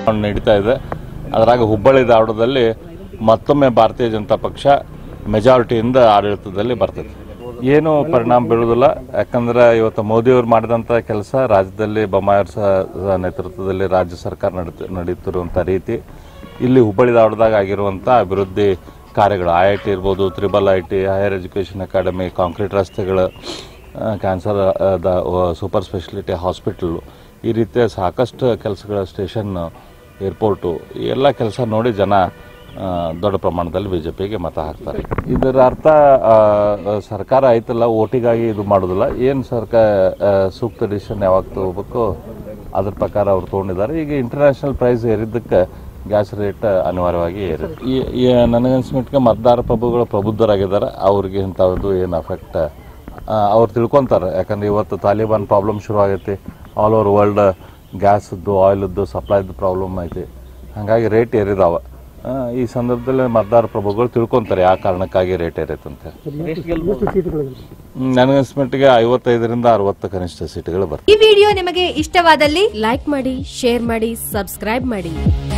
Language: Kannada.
ನಡೀತಾ ಇದೆ ಅದರಾಗ ಹುಬ್ಬಳ್ಳಿ ಧಾರವಾಡದಲ್ಲಿ ಮತ್ತೊಮ್ಮೆ ಭಾರತೀಯ ಜನತಾ ಪಕ್ಷ ಮೆಜಾರಿಟಿಯಿಂದ ಆಡಳಿತದಲ್ಲಿ ಬರ್ತದೆ ಏನು ಪರಿಣಾಮ ಬೀಳುವುದಿಲ್ಲ ಯಾಕಂದ್ರೆ ಇವತ್ತು ಮೋದಿಯವರು ಮಾಡಿದಂಥ ಕೆಲಸ ರಾಜ್ಯದಲ್ಲಿ ಬೊಮ್ಮಾಯಿಯವ್ರ ಸ- ನೇತೃತ್ವದಲ್ಲಿ ರಾಜ್ಯ ಸರ್ಕಾರ ನಡೀತ ನಡೀತಿರುವಂಥ ರೀತಿ ಇಲ್ಲಿ ಹುಬ್ಬಳ್ಳಿ ಧಾರವಾಡದಾಗ ಆಗಿರುವಂಥ ಅಭಿವೃದ್ಧಿ ಕಾರ್ಯಗಳು ಐ ಐ ಟಿ ಇರ್ಬೋದು triple I T higher education academy concrete ರಸ್ತೆಗಳು cancer the super speciality hospital ಈ ರೀತಿಯ ಸಾಕಷ್ಟು ಕೆಲಸಗಳ ಸ್ಟೇಷನ್ ಏರ್ಪೋರ್ಟು ಈ ಎಲ್ಲ ಕೆಲಸ ನೋಡಿ ಜನ ಆ, ದೊಡ್ಡ ಪ್ರಮಾಣದಲ್ಲಿ ಬಿ ಜೆ ಪಿಗೆ ಮತ ಹಾಕ್ತಾರೆ ಇದರ ಅರ್ಥ ಆ, ಆ, ಸರ್ಕಾರ ಆಯ್ತಲ್ಲ ಓಟಿಗಾಗಿ ಇದು ಮಾಡೋದಿಲ್ಲ ಏನು ಸರ್ಕಾರ ಸೂಕ್ತ ಡಿಸಿಷನ್ ಯಾವಾಗ ತಗೋಬೇಕು ಅದ್ರ ಪ್ರಕಾರ ಅವ್ರು ತೊಗೊಂಡಿದ್ದಾರೆ ಈಗ ಇಂಟರ್ನ್ಯಾಷನಲ್ ಪ್ರೈಸ್ ಏರಿದ್ದಕ್ಕೆ ಗ್ಯಾಸ್ ರೇಟ್ ಅನಿವಾರ್ಯವಾಗಿ ಏರಿದೆ ಈ ಈ ನನಗನ್ಸ್ಮಿಟ್ಗೆ ಮತದಾರ ಪ್ರಭುಗಳು ಪ್ರಬುದ್ಧರಾಗಿದ್ದಾರೆ ಅವ್ರಿಗೆ ಇಂಥದ್ದು ಏನು ಅಫೆಕ್ಟ್ ಅವ್ರು ತಿಳ್ಕೊತಾರೆ ಯಾಕಂದ್ರೆ ಇವತ್ತು ತಾಲಿಬಾನ್ ಪ್ರಾಬ್ಲಮ್ ಶುರು ಆಗೈತಿ ಆಲ್ ಓವರ್ ವರ್ಲ್ಡ್ ಗ್ಯಾಸದ್ದು ಆಯಿಲದ್ದು ಸಪ್ಲೈದು ಪ್ರಾಬ್ಲಮ್ ಐತಿ ಹಾಗಾಗಿ ರೇಟ್ ಏರಿದಾವ ಆ, ಈ ಸಂದರ್ಭದಲ್ಲಿ ಮತದಾರ ಪ್ರಭುಗಳು ತಿಳ್ಕೊತಾರೆ ಯಾವ ಕಾರಣಕ್ಕಾಗಿ ರೇಟ್ ಏರೈತೆ ಅಂತ ನನಗನ್ಸ್ಮಿಟ್ಗೆ ಐವತ್ತೈದರಿಂದ ಅರವತ್ತು ಕನಿಷ್ಠ ಸೀಟ್ಗಳು ಬರ್ತವೆ ಈ ವಿಡಿಯೋ ನಿಮಗೆ ಇಷ್ಟವಾದಲ್ಲಿ ಲೈಕ್ ಮಾಡಿ ಶೇರ್ ಮಾಡಿ ಸಬ್ಸ್ಕ್ರೈಬ್ ಮಾಡಿ